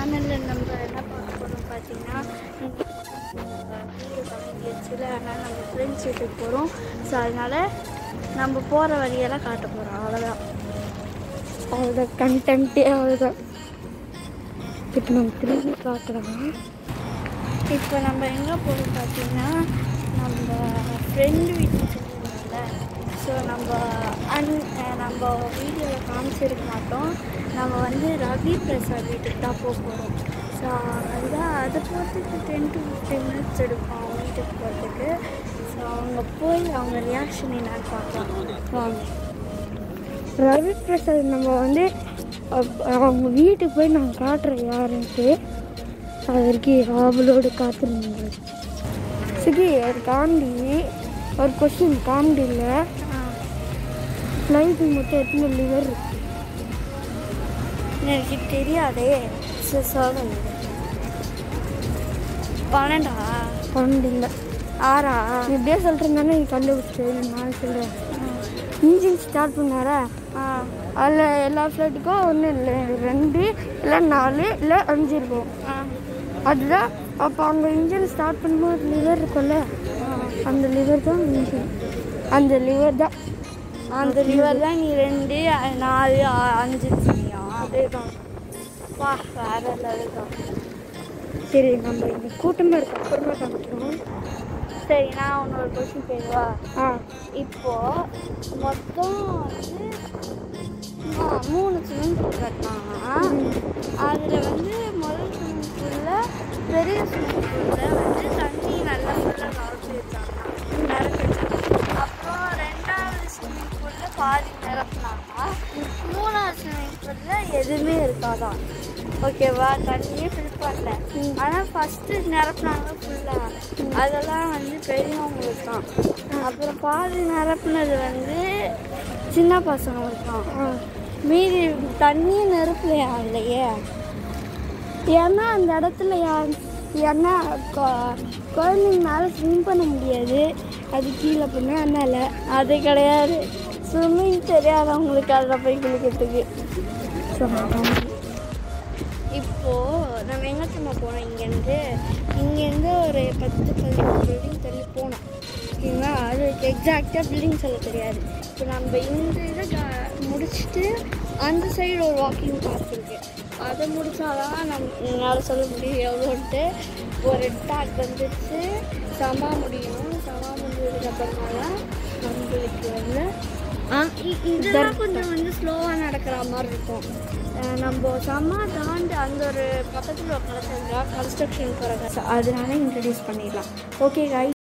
சேனலில் நம்ம என்ன பார்க்க போகிறோம் பார்த்தீங்கன்னா வீடு தொடங்கிடுச்சுல அதனால் நம்ம ஃப்ரெண்ட்ஸ் வீட்டுக்கு போகிறோம் ஸோ அதனால் நம்ம போகிற வழியெல்லாம் காட்ட போகிறோம் அவ்வளோதான் அவ்வளோதான் கண்டென்ட்டே அவ்வளோதான் இப்போ நம்ம திரும்பி பார்க்கலாம் இப்போ நம்ம எங்கே போகிறோம் பார்த்தீங்கன்னா நம்ம ஃப்ரெண்டு வீட்டுக்கு போகிறோம்ல ஸோ நம்ம அன் அஹ் நம்ம வீடியோவில் காமிச்சிருக்க மாட்டோம் நம்ம வந்து ரவி பிரசாத் வீட்டுக்கு தான் போக போகிறோம் ஸோ அதுதான் அதை போகிறதுக்கு டென் டு ஃபிஃப்டீன் மினிட்ஸ் எடுக்கும் அவங்க வீட்டுக்கு போகிறதுக்கு ஸோ அவங்க போய் அவங்க ரியாக்ஷன் என்னன்னு பார்க்கலாம் வாங்க ரவி பிரசாத் நம்ம வந்து அப்- அவங்க வீட்டுக்கு போய் நான் காட்டுறேன் யாருன்ட்டு அது வரைக்கும் ஆவலோடு காத்துருந்தாங்க சிகி ஒரு காமெடி ஒரு கொஸ்டின் காமெடியில் ஃப்ளைட்டு மொத்தம் எத்தனை லிவர் இருக்கு எனக்கு தெரியாதே ஸோ சொல்லுங்க பன்னெண்டா பன்னெண்டு இல்லை ஆறா நீ இப்படியே சொல்கிறேன் நீ கண்டுபிடிச்சு நான் சொல்கிறேன் இன்ஜின் ஸ்டார்ட் பண்ணாரா ஆ அதில் எல்லா ஃப்ளைட்டுக்கும் ஒன்று இல்லை ரெண்டு இல்லை நாலு இல்லை அஞ்சு இருக்கும் ஆ அதுதான் அப்போ அவங்க இன்ஜின் ஸ்டார்ட் பண்ணும்போது லிவர் இருக்கும்ல அந்த லிவர் தான் இன்ஜின் அந்த லிவர் தான் அந்த லிவர் தான் நீ ரெண்டு அ- நாலு ஆ- அஞ்சு சொன்னியா அதே தான் வா வேற லெவல் தான் சரி நம்ம இங்கே கூட்டமாக இருக்க அப்புறமா காமிக்கிறோம் சரி நான் உன்னோட கொஸ்டின் கேட்கவா ஆ இப்போ மொத்தம் வந்து ஆ, மூணு ஸ்விம்மிங் பூல் கட்டினாங்க அதில் வந்து முதல் ஸ்விம்மிங் பூலில் பெரிய ஸ்விம்மிங் பூலில் வந்து தண்ணி நல்லா ஃபுல்லாக நிரப்பி வச்சாங்க நிரப்பி வச்சாங்க அப்புறம் ரெண்டாவது ஸ்விம்மிங் பூலில் பாதி நிரப்புனாங்க மூணாவது ஸ்விம்மிங் பூலில் எதுவுமே இருக்காதான் ஓகேவா தண்ணியே ஃபில் பண்ணல ஆனால் ஃபஸ்ட்டு நிரப்புனாங்க ஃபுல்லாக அதெல்லாம் வந்து பெரியவங்களுக்கு தான் அப்புறம் பாதி நிரப்புனது வந்து சின்ன பசங்களுக்கு தான் மீதி தண்ணி நெருப்பலையா இல்லையே ஏன்னா அந்த இடத்துல யா- ஏன்னா கொ- குழந்தைங்கனால ஸ்விம் பண்ண முடியாது அது கீழே பண்ண அதனால அது கிடையாது ஸ்விம்மிங் தெரியாதவங்களுக்கு அதில் போய் குளிக்கிறதுக்கு இப்போ நம்ம எங்கே நம்ம போனோம் இங்கேருந்து இங்கேருந்து ஒரு பத்து பதினஞ்சு பில்டிங் தள்ளி போனோம் ஓகேங்களா அது எக்ஸாக்டாக பில்டிங் சொல்ல தெரியாது இப்போ நம்ம இந்த இதை க- முடிச்சுட்டு அந்த சைடு ஒரு வாக்கிங் பார்க் இருக்கு அதை முடிச்சாதான் நம்ம என்னால் சொல்ல முடியும் எவ்வளோன்ட்டு ஒரு டாக் வந்துச்சு சமா முடியும் சமா முடிஞ்சதுக்கு அப்புறமா தான் நம்மளுக்கு வந்து ஆ, இ- இதெல்லாம் கொஞ்சம் வந்து ஸ்லோவாக நடக்கிற மாதிரி இருக்கும் அஹ் நம்ம செம்ம தாண்டி அந்த ஒரு பக்கத்தில் ஒரு கலெக்டர் கன்ஸ்ட்ரக்ஷன் போகிற அதனால இன்ட்ரடியூஸ் பண்ணிடலாம் ஓகே காய்